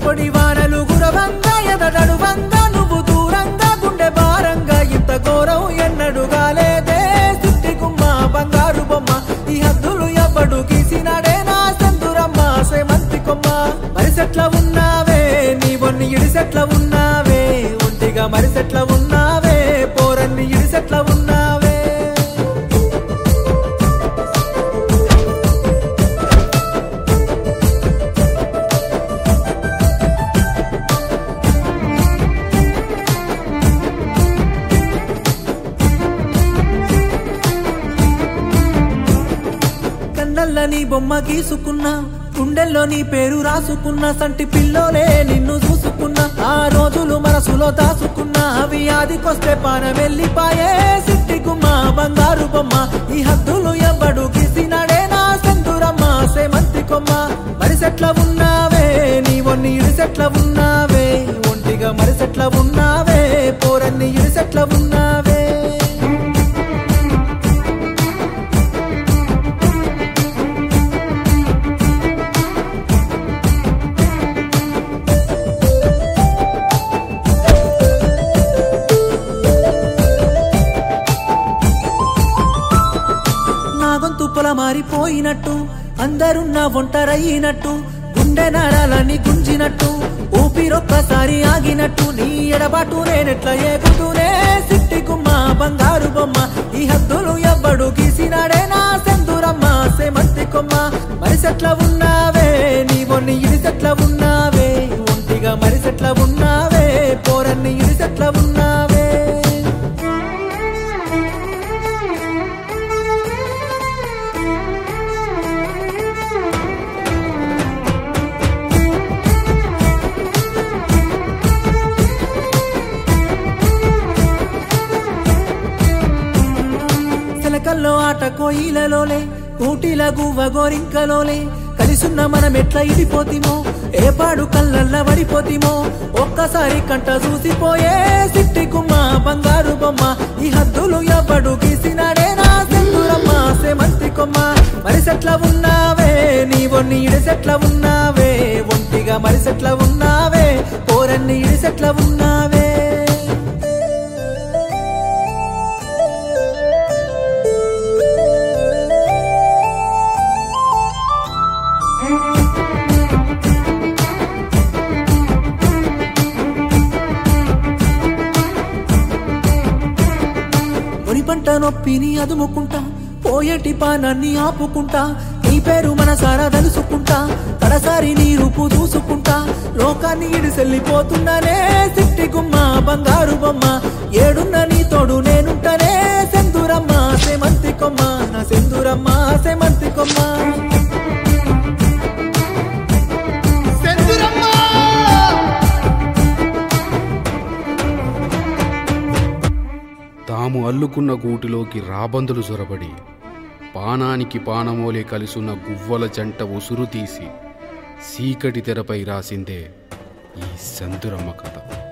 పొడి వానలు గురవంగా ఎదడడువంగా నువ్వు దూరంగా గుండె భారంగా ఇంత ఘోరం ఎన్నడు గాలేదే సుట్టి గుమ్మ బంగారు బొమ్మ ఈ హద్దులు ఎవ్వడు గీసినాడే నా సందురమ్మ సేమంతి కొమ్మ మరిసెట్ల ఉన్నావే నీ బొన్ని ఇడిసెట్ల ఉన్నావే ఒంటిగా మరిసెట్ల ఉన్నావే పోరన్ని ఇడిసెట్ల ఉన్నావే కన్నల్ల నీ బొమ్మ గీసుకున్నా గుండెల్లో నీ పేరు రాసుకున్నా సంటి పిల్లోలే నిన్ను చూసుకున్నా ఆ రోజులు మనసులో దాసుకున్నా అవి ఆదికొస్తే పాన వెళ్ళిపాయే సిట్టి గుమ్మ బంగారు బొమ్మ ఈ హద్దులు ఎవ్వడు గీసినాడే నా సందురమ్మ సేమంతి కొమ్మ మరిసెట్ల ఉన్నావే నీ ఒన్ని ఇడిసెట్ల ఉన్నావే ఒంటిగా మరిసెట్ల ఉన్నావే పోరన్ని ఇడిసెట్ల ఉన్నావే నా గొంతు పొల మారిపోయినట్టు అందరున్న ఒంటరయ్యినట్టు గుండె నరాలని గుంజినట్టు ఊపిరొక్కసారి ఆగినట్టు నీ ఎడబాటు నేనెట్ల ఏగుతూనే సిట్టి గుమ్మ బంగారు బొమ్మ ఈ హద్దులు ఎవ్వడు గీసినాడే నా సెందురమ్మ సేమంతి కొమ్మ మరిసెట్ల ఉన్నావే నీ ఒన్ని ఇడిసెట్ల ఉన్నావే ఒంటిగా మరిసెట్ల ఉన్నావే పోరన్ని ఇడిసెట్ల ఉన్నావే చిలకల్లో ఆట కోయిలలోలే ఊటిల గువ్వ గోరింకలోలే కలిసున్న మనం ఎట్లా ఇడిపోతిమో ఏ పాడు కళ్ళల్ల పడిపోతిమో ఒక్కసారి కంట చూసిపోయే సిట్టి గుమ్మ బంగారు బొమ్మ ఈ హద్దులు ఎవ్వడు గీసినాడే నా సెందురమ్మ సేమంతి కొమ్మ మరిసెట్ల ఉన్నావే నీ ఒన్ని ఇడిసెట్ల ఉన్నావే ఒంటిగా మరిసెట్ల ఉన్నావే పోరన్ని ఇడిసెట్ల ఉన్నావే ముని పంట నొప్పిని అదుముకుంటా పోయేటి పానాన్ని ఆపుకుంటా నీ పేరు మనసారా తెలుసుకుంటా తడసారి నీ రూపు చూసుకుంటా లోకాన్ని ఇడిసెళ్ళిపోతున్నానే సిట్టి గుమ్మ బంగారు బొమ్మ ఏడున్న నీ తోడు నేనుంటానే సెందురమ్మ సేమంతి కొమ్మ నా సెందురమ్మ సేమంతి కొమ్మ తాము అల్లుకున్న గూటిలోకి రాబందులు చొరబడి పానానికి పానమోలే కలిసున్న గువ్వల జంట ఉసురు తీసి సీకటి తెరపై రాసిందే ఈ సందురమ్మ కథ